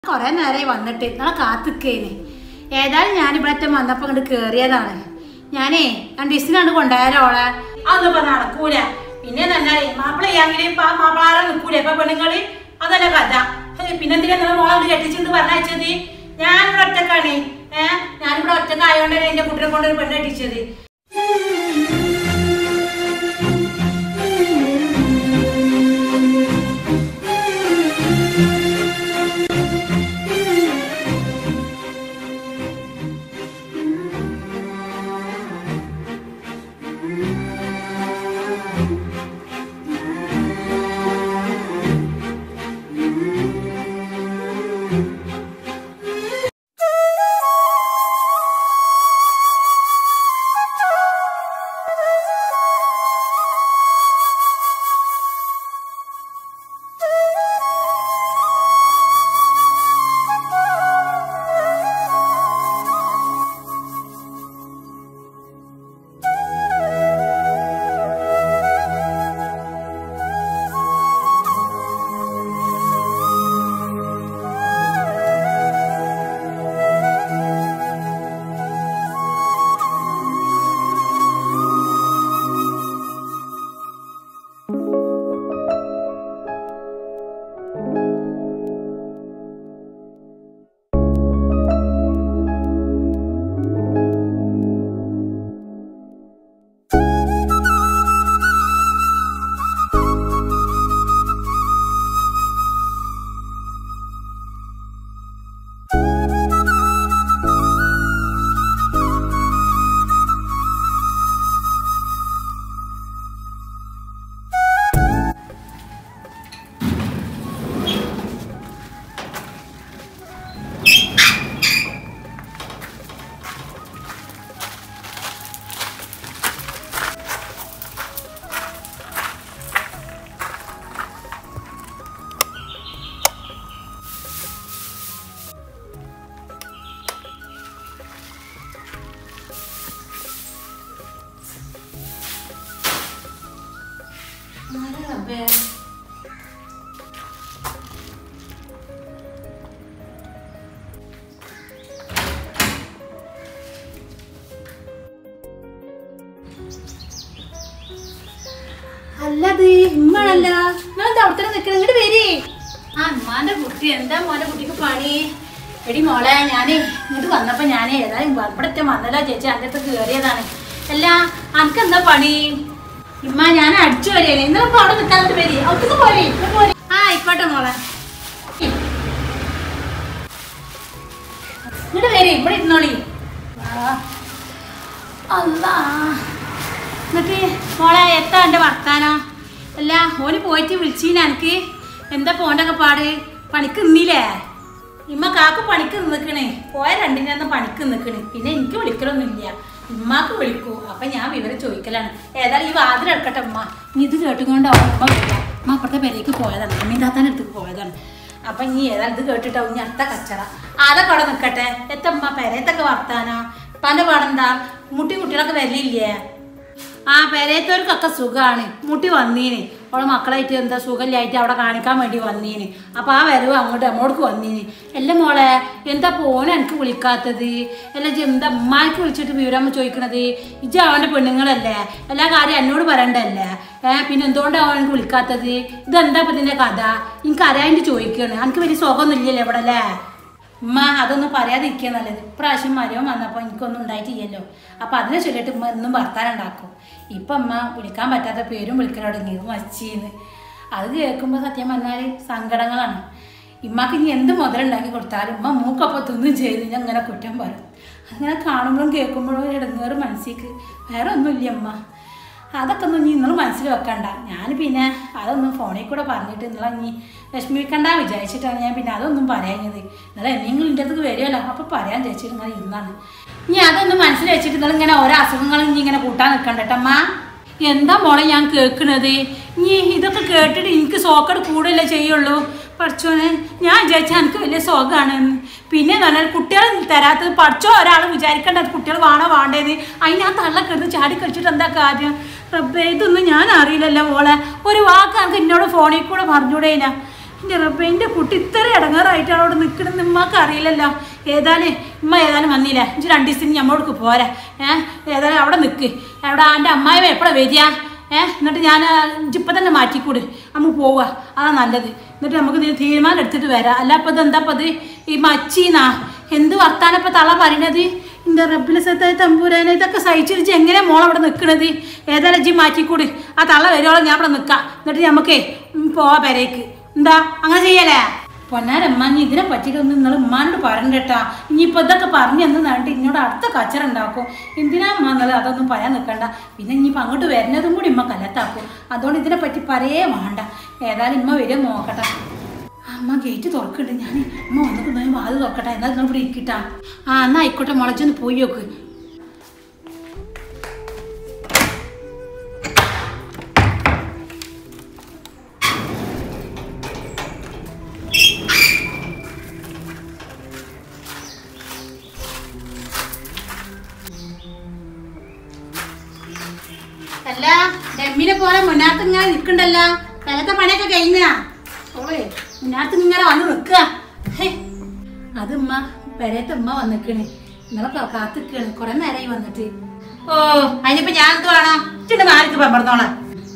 കുറെ നേരമായി വന്നിട്ട് നിങ്ങളെ കാത്തിക്കേന് ഏതായാലും ഞാൻ ഇവിടെ വന്നപ്പോ ഇങ്ങോട്ട് കേറിയതാണ് ഞാനേ രണ്ട് ദിവസത്തിനാണ്ട് കൊണ്ടുപോയാലോ ഓളെ അതൊന്നും ഇപ്പൊ നടക്കൂല പിന്നെ നന്നായി മാപ്പിള ചെയ്യാങ്കിലും മാപ്പിളാരെ നിൽക്കൂല ഇപ്പൊ പെണ്ണുങ്ങള് അതല്ല കഥ ഹേ, പിന്നെ എന്തിനാ നിങ്ങൾ മോളെ കെട്ടിച്ചെന്ന് പറഞ്ഞത് ഞാനിവിടെ ഒറ്റക്കാണ് ഏഹ് ഞാനിവിടെ ഒറ്റക്കായോണ്ടാണ് എന്റെ കുട്ടിനെ കൊണ്ടൊരു പെണ്ണ് കെട്ടിച്ചത് അല്ലത് ഇമ്മളല്ല ഞാൻ അവിടെ നിൽക്കണം ഇങ്ങോട്ട് വരി ആ ഉമ്മാന്റെ കുട്ടി എന്താ മോന്റെ കുട്ടിക്ക് പണി എടി മോളെ ഞാനേ ഇങ്ങോട്ട് വന്നപ്പോ ഞാനേ ഏതായാലും ഇവിടത്തെ വന്നല്ലോ ചേച്ചി അതിൻ്റെ അടുത്ത് കയറിയതാണ് അല്ല അനക്ക് എന്താ പണി ഇമ്മ ഞാൻ അടിച്ചു വരികയല്ലേ ഇന്നലെ ഇപ്പൊ അവിടെ നിൽക്കാതെ വരി അവിടുന്ന് പോരെ ഇങ്ങോട്ട് പോരെ ആ ആയിക്കോട്ടെ മോളെ ഇങ്ങോട്ട് വരി ഇവിടെ ഇരുന്നോളി ആ അല്ലാ എന്നിട്ട് മോളെ എത്താ എൻ്റെ വർത്താനോ അല്ല ഓന് പോയിട്ട് വിളിച്ചീന എനിക്ക് എന്താ പോണ്ടൊക്കെ പാട് പണിക്ക് നിന്നില്ലേ ഇമ്മ കാക്ക് പണിക്ക് നിൽക്കണേ പോയ രണ്ടിനൊന്നും പണിക്ക് നിൽക്കണേ പിന്നെ എനിക്ക് വിളിക്കലൊന്നുമില്ല ഇമ്മാക്ക് വിളിക്കൂ അപ്പൊ ഞാൻ വിവരം ചോദിക്കലാണ് ഏതായാലും ഈ വാതിൽ എടുക്കട്ടെ ഉമ്മ ഇനി ഇത് കേട്ടുകൊണ്ടാവും ഉമ്മ വരിക ഉമ്മ അപ്പുറത്തെ പെരേക്ക് പോയതാണ് അമ്മീന്താത്താൻ്റെ അടുത്തേക്ക് പോയതാണ് അപ്പൊ ഇനി ഏതായാലും ഇത് കേട്ടിട്ടാവും ഇനി അടുത്ത കച്ചറ അതൊക്കെ അവിടെ നിൽക്കട്ടെ എത്തമ്മ പെരയത്തൊക്കെ വർത്താനോ പല പാടെന്താ മുട്ടി കുട്ടികളൊക്കെ വരില്ലേ ആ പെരയത്തവർക്കൊക്കെ സുഖമാണ് മുട്ടി വന്നീന് അവളെ മക്കളായിട്ട് എന്താ സുഖമില്ലായിട്ട് അവിടെ കാണിക്കാൻ വേണ്ടി വന്നീന് അപ്പോൾ ആ വരവ് അങ്ങോട്ട് നമ്മോടക്ക് വന്നീന് അല്ല മോളെ എന്താ പോനെ എനിക്ക് വിളിക്കാത്തത് അല്ല ഇജ്ജ് എന്താ അമ്മായിക്ക് വിളിച്ചിട്ട് വിവരമ്മ ചോദിക്കണത് ഇജ്ജ് അവൻ്റെ പെണ്ണുങ്ങളല്ലേ എല്ലാ കാര്യം എന്നോട് പറയണ്ടല്ലേ ഏ പിന്നെ എന്തുകൊണ്ടാണ് അവൻ എനിക്ക് വിളിക്കാത്തത് ഇതെന്താ ഇപ്പം ഇതിൻ്റെ കഥ എനിക്ക് അറിയാണ്ട് ചോദിക്കുകയാണ് എനിക്ക് വലിയ സുഖമൊന്നും ഇല്ലല്ലോ ഇവിടെ അല്ലേ ഉമ്മ അതൊന്നും പറയാതിരിക്കുക നല്ലത് ഇപ്രാവശ്യം മരവും വന്നപ്പോൾ എനിക്കൊന്നും ഉണ്ടായിട്ടില്ലല്ലോ അപ്പം അതിനെ ചൊല്ലിട്ട് ഉമ്മ എന്നും വർത്താനം ഉണ്ടാക്കും ഇപ്പം അമ്മ വിളിക്കാൻ പറ്റാത്ത പേരും വിളിക്കാൻ തുടങ്ങി മച്ചീന്ന് അത് കേൾക്കുമ്പോൾ സത്യം പറഞ്ഞാൽ സങ്കടങ്ങളാണ് ഇമ്മക്ക് ഇനി എന്ത് മുതലുണ്ടാക്കി കൊടുത്താലും ഉമ്മ മൂക്കൊപ്പം തിന്നും ചെയ്ത് ഞാൻ അങ്ങനെ കുറ്റം പറയും അങ്ങനെ കാണുമ്പോഴും കേൾക്കുമ്പോഴും ഇടങ്ങേറ് മനസ്സിക്ക് വേറെ ഒന്നുമില്ല അമ്മ അതൊക്കെ ഒന്നും ഇനി നിങ്ങൾ മനസ്സിൽ വെക്കണ്ട ഞാൻ പിന്നെ അതൊന്നും ഫോണിൽ കൂടെ പറഞ്ഞിട്ട് നിങ്ങളെ ഇനി വിഷമിക്കണ്ട വിചാരിച്ചിട്ടാണ് ഞാൻ പിന്നെ അതൊന്നും പറയാഞ്ഞത് നിങ്ങൾ എന്തെങ്കിലും എൻ്റെ അടുത്ത് വരുമല്ലോ അപ്പോൾ പറയാൻ ചേച്ചിട്ട് ഇങ്ങനെ ഇരുന്നാണ് ഇനി അതൊന്നും മനസ്സിൽ വെച്ചിട്ട് നിങ്ങൾ ഇങ്ങനെ ഓരോ അസുഖങ്ങളും ഇനി ഇങ്ങനെ കൂട്ടാൻ നിൽക്കണ്ടട്ടമ്മ എന്താ മോളെ ഞാൻ കേൾക്കണത് ഇനി ഇതൊക്കെ കേട്ടിട്ട് എനിക്ക് സോക്കട് കൂടല്ലേ ചെയ്യുള്ളൂ പഠിച്ചോനെ ഞാൻ വിചാരിച്ചാൽ എനിക്ക് വലിയ സുഖമാണ് പിന്നെ എന്ന് പറഞ്ഞാൽ കുട്ടികൾ തരാത്തത് പഠിച്ചോ ഒരാൾ വിചാരിക്കേണ്ട കുട്ടികൾ വേണോ വേണ്ടേന്ന് അതിന് ആ തള്ളൊക്കെ എടുത്ത് ചാടി കളിച്ചിട്ട് എന്താ കാര്യം റബ്ബേ ഇതൊന്നും ഞാൻ അറിയില്ലല്ലോ മോളെ ഒരു വാക്ക് എനിക്ക് എന്നോട് ഫോണിൽ കൂടെ പറഞ്ഞൂടേന എൻ്റെ റബ്ബെ എൻ്റെ കുട്ടി ഇത്ര ഇടങ്ങാറായിട്ടാണ് അവിടെ നിൽക്കണമെന്ന് ഉമ്മക്ക് അറിയില്ലല്ലോ ഏതായാലും ഉമ്മ ഏതായാലും വന്നില്ല ഇഞ്ചി രണ്ട് ദിവസത്തിന് ഞമ്മോടക്ക് പോരാ ഏഹ് ഏതായാലും അവിടെ നിൽക്ക് അവിടെ എൻ്റെ അമ്മായിമ എപ്പോഴാണ് വരിക ഏഹ് എന്നിട്ട് ഞാൻ ഇപ്പം തന്നെ മാറ്റിക്കൂട് നമുക്ക് പോവുക അതാ നല്ലത് എന്നിട്ട് നമുക്ക് ഇതിന് തീരുമാനം എടുത്തിട്ട് വരാം അല്ല അപ്പം ഇത് എന്താ അപ്പം ഇത് ഈ മച്ചീന്നാ എന്ത് വർത്താനപ്പം തള പറയണത് എൻ്റെ റബ്ബിലെ സത്തായ തമ്പൂരാനെ ഇതൊക്കെ സഹിച്ചിരിച്ച് എങ്ങനെ മോൾ അവിടെ നിൽക്കണത് ഏതായാലും ഇജ്ജി മാറ്റിക്കൂട് ആ തള്ള വരുവോളം ഞാൻ അവിടെ നിൽക്കാം എന്നിട്ട് നമുക്കേ ഉം, പോവാ പെരേക്ക് എന്താ അങ്ങനെ ചെയ്യലേ പൊന്നാരമ്മ നീ ഇതിനെ പറ്റിയിട്ടൊന്നും നിങ്ങൾ ഉമ്മാനോട് പറയണ്ടട്ടാ ഇനിയിപ്പോൾ ഇതൊക്കെ പറഞ്ഞു എന്ന് നട്ട് ഇന്നോട് അടുത്ത കച്ചറ ഉണ്ടാക്കും എന്തിനാ അമ്മ എന്നുള്ളത് അതൊന്നും പറയാൻ നിൽക്കണ്ട പിന്നെ ഇനിയിപ്പോൾ അങ്ങോട്ട് വരുന്നതും കൂടി ഇമ്മ കല്ലത്താക്കും അതുകൊണ്ട് ഇതിനെ പറ്റി പറയേ വേണ്ട ഏതായാലും ഇമ്മ വരും നോക്കട്ടെ അമ്മ ഗേറ്റ് തുറക്കണ്ട് ഞാൻ അമ്മ വന്നിട്ട് ഞാൻ വാത് തുറക്കട്ടെ എന്നാൽ നിങ്ങൾ ഇവിടെ ഇരിക്കട്ടാ ആ എന്നാ ആയിക്കോട്ടെ മുളച്ചൊന്ന് പോയി നോക്ക് അല്ല ഡെമ്മിനെ പോലെ മുന്നാത്ത് ഇങ്ങനെ നിൽക്കണ്ടല്ലോ പെരത്തെ പണിയൊക്കെ കഴിഞ്ഞാ ഓളേ മുന്നാത്ത് ഇങ്ങനെ വന്ന് നിൽക്കുക അത് ഉമ്മ പെരത്തെ ഉമ്മ വന്നിക്കണ് നിങ്ങളെ കാത്തിക്കാണ് കുറെ നേരമായി വന്നിട്ട് ഓ അതിനിപ്പോ ഞാൻ എന്ത് വേണം ചിണ്ട് മാറിക്ക് പമ്പറന്നോളാം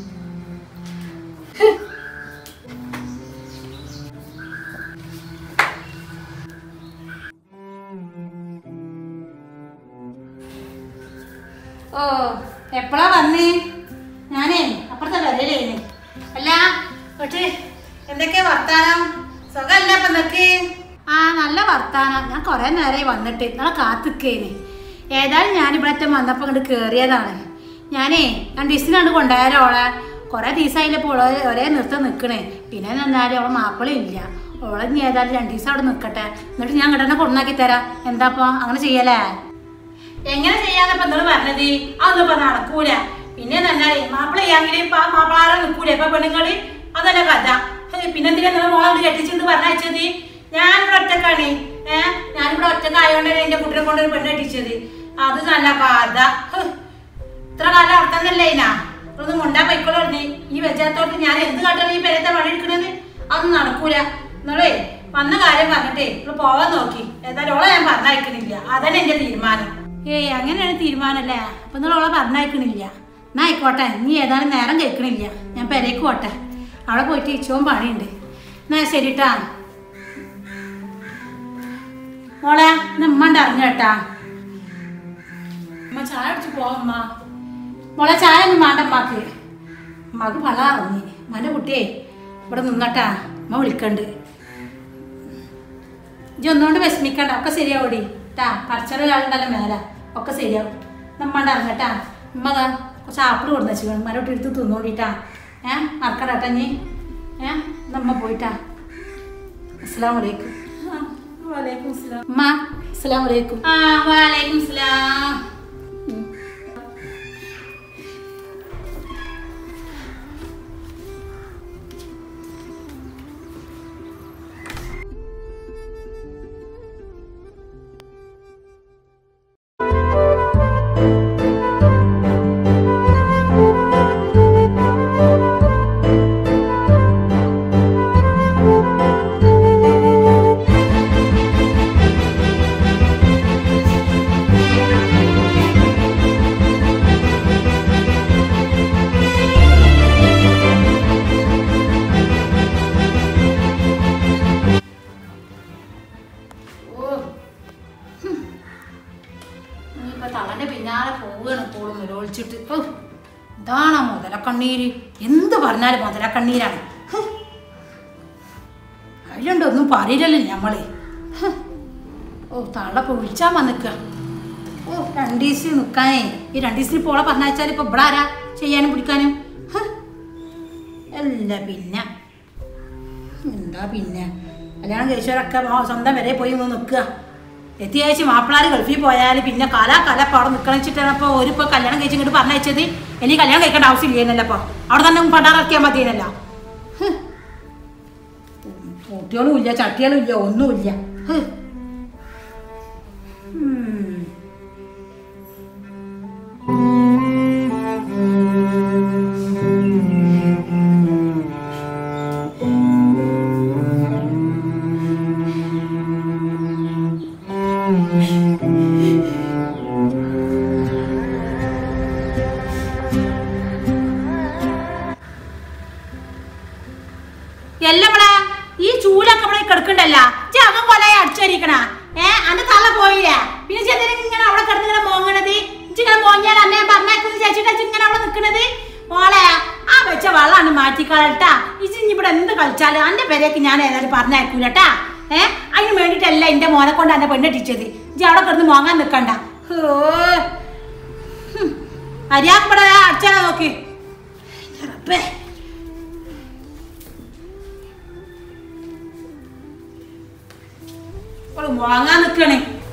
ഓ എപ്പോഴാ വന്നേ ഞാനേ അപ്പുറത്തെ വരലേന് അല്ല പക്ഷേ എന്തൊക്കെയാ വർത്താനം സുഖമല്ല ഇപ്പൊ നിനക്ക് ആ നല്ല വർത്താനം ഞാൻ കുറേ നേരമായി വന്നിട്ട് ഇന്നലെ കാത്തിക്കേന് ഏതായാലും ഞാൻ ഇവിടെ വന്നപ്പോൾ ഇങ്ങോട്ട് കയറിയതാണ് ഞാനേ രണ്ട് ദിവസത്തിനാണ് കൊണ്ടുപോയാലോ ഓളെ കുറേ ദിവസമായില്ലേ ഇപ്പോൾ ഓളെ ഒരേ നൃത്തം നിൽക്കണേ പിന്നെ എന്നാലും അവളെ മാപ്പിളും ഇല്ല ഓളെ ഇനി ഏതായാലും രണ്ട് ദിവസം അവിടെ നിൽക്കട്ടെ എന്നിട്ട് ഞാൻ ഇങ്ങോട്ട് തന്നെ കൊണ്ടാക്കി തരാം എന്താപ്പോ അങ്ങനെ ചെയ്യലേ എങ്ങനെ ചെയ്യാന്നപ്പോ നിങ്ങൾ പറഞ്ഞത് അതൊന്നും ഇപ്പൊ നടക്കൂല പിന്നെ നന്നായി മാപ്പിള ചെയ്യാമെങ്കിൽ മാപ്പിളാരെ നിൽക്കൂല ഇപ്പൊ പെണ്ണുങ്ങള് അതല്ല കഥ ഹേ, പിന്നെ എന്തിനാ നിങ്ങൾ മോളോട് കെട്ടിച്ചെന്ന് പറഞ്ഞത് ഞാനിവിടെ ഒറ്റക്കാണ് ഏഹ് ഞാനിവിടെ ഒറ്റക്കായോണ്ടാണ് എന്റെ കുട്ടിനെ കൊണ്ട് ഒരു പെണ്ണ് കെട്ടിച്ചത് അത് നല്ല കഥ ഹ്. ഇത്ര കാലം അർത്ഥന്നല്ലേ ഇനാ ഒന്ന് മുണ്ടാ പൈക്കോളൂ ഈ വെച്ചാത്തോട്ട് ഞാൻ എന്ത് കാട്ടാണ് ഈ പെരത്തെ പണി എടുക്കണത് അതൊന്നും നടക്കൂല നിങ്ങളേ വന്ന കാര്യം പറഞ്ഞിട്ടേ നിങ്ങൾ പോവാൻ നോക്കി ഏതായാലും ഓളെ ഞാൻ പറഞ്ഞയക്കണില്ല അതന്നെ എന്റെ തീരുമാനം ഏയ് അങ്ങനെയാണ് തീരുമാനമല്ലേ അപ്പൊ നിങ്ങൾ ഓളെ പറഞ്ഞയക്കണില്ല എന്നാ ആയിക്കോട്ടെ നീ ഏതായാലും നേരം കേൾക്കണില്ല ഞാൻ പെരേക്ക് പോട്ടെ അവിടെ പോയിട്ട് ഇച്ചവും പണിയുണ്ട് എന്നാ ശരിട്ടാ മോളെ ഇന്ന് ഉമ്മണ്ട് അറിഞ്ഞേട്ടാ അമ്മ ചായ അടിച്ച് പോവമ്മ മോളെ ചായ ഒന്നും വേണ്ട അമ്മക്ക് അമ്മക്ക് പല ഇറങ്ങി അമ്മൻ്റെ കുട്ടിയെ ഇവിടെ നിന്നട്ടാ അമ്മ വിളിക്കണ്ട് ഇജ്ജ് ഒന്നുകൊണ്ട് വിഷമിക്കണ്ട ഒക്കെ ശരിയാവൂടി ട്ടാ പച്ചറൊരാളുണ്ടല്ലോ മേലെ ഒക്കെ ശരിയാവും നമ്മണ്ട ഇറങ്ങട്ടാ ഉമ്മ ദാ കുറച്ച് ആപ്പിൾ കൊടുന്ന് വെച്ചു മരോട്ട് എടുത്ത് തിന്നോണ്ടിട്ടാ ഏ മറക്കടാട്ടാ നീ ഏ നമ്മ പോയിട്ടാ അസ്സാം വലൈക്കും വലൈക്കും സ്ലാം ഉമ്മ അസ്സാം വലൈക്കും ആ വലൈക്കും സ്ലാം ഓ ഹും. ഇനിയിപ്പോ തള്ളന്റെ പിന്നാലെ പോവുകയാണ് പോളും ഒളിച്ചിട്ട് ഓ ഇതാണ് മുതലക്കണ്ണീര് എന്ത് പറഞ്ഞാലും മുതലക്കണ്ണീരാണ് ഹും. അതിലുണ്ട് ഒന്നും പറയില്ലല്ലോ ഞമ്മള് ഹും. ഓ തള്ളപ്പോ വിളിച്ചാൻ വന്നിക്ക ഓ രണ്ട് ദിവസം നിൽക്കാനേ ഈ രണ്ട് ദിവസത്തിന് പോളെ പറഞ്ഞാൽ ഇപ്പൊ ഇവിടെ ആരാ ചെയ്യാനും പിടിക്കാനും ഹും. അല്ല പിന്നെ എന്താ പിന്നെ കല്യാണം കഴിച്ചവരൊക്കെ ആ സ്വന്തം വരെ പോയി ഒന്ന് നിൽക്കുക എത്തിയാഴ്ച മാപ്പിളാർ ഗൾഫിൽ പോയാൽ പിന്നെ കല കല അപ്പോൾ അവിടെ നിൽക്കണം വെച്ചിട്ടാണ് അപ്പോൾ ഒരു ഇപ്പോൾ കല്യാണം കഴിച്ച് ഇങ്ങോട്ട് പറഞ്ഞയച്ചത് എനിക്ക് കല്യാണം കഴിക്കേണ്ട ആവശ്യമില്ലേനല്ലോ അപ്പോൾ അവിടെ തന്നെ പണ്ടാറക്കിയാൽ മതിയെന്നല്ല കുട്ടികളും ഇല്ല ചട്ടികളും ഇല്ല ഒന്നുമില്ല ഹ്. ഉം. കയറിക്കണ ഏ അന്റെ തള്ള പോയില്ലേ പിന്നെ ചെന്തിന് ഇങ്ങനെ അവിടെ കിടന്ന് ഇങ്ങനെ മോങ്ങണത് ഇങ്ങനെ മോങ്ങിയാൽ അന്നെ പറഞ്ഞേക്കുന്ന ചേച്ചിട്ട് ഇങ്ങനെ അവിടെ നിൽക്കണത് മോളെ ആ വെച്ച വെള്ളമാണ് മാറ്റിക്കളട്ടാ ഇജി ഇനി ഇവിടെ എന്ത് കളിച്ചാലും അന്റെ പേരേക്ക് ഞാൻ ഏതായാലും പറഞ്ഞേക്കൂലട്ടാ ഏ അതിന് വേണ്ടിയിട്ടല്ല എന്റെ മോനെ കൊണ്ട് എന്നെ പെണ്ണെട്ടിച്ചത് ഇജി അവിടെ കിടന്ന് മോങ്ങാൻ നിൽക്കണ്ട ഹോ അരിയാക്കപ്പെടാ അച്ഛനെ നോക്കി റബ്ബേ ഓള് വാങ്ങാൻ നിൽക്കണേ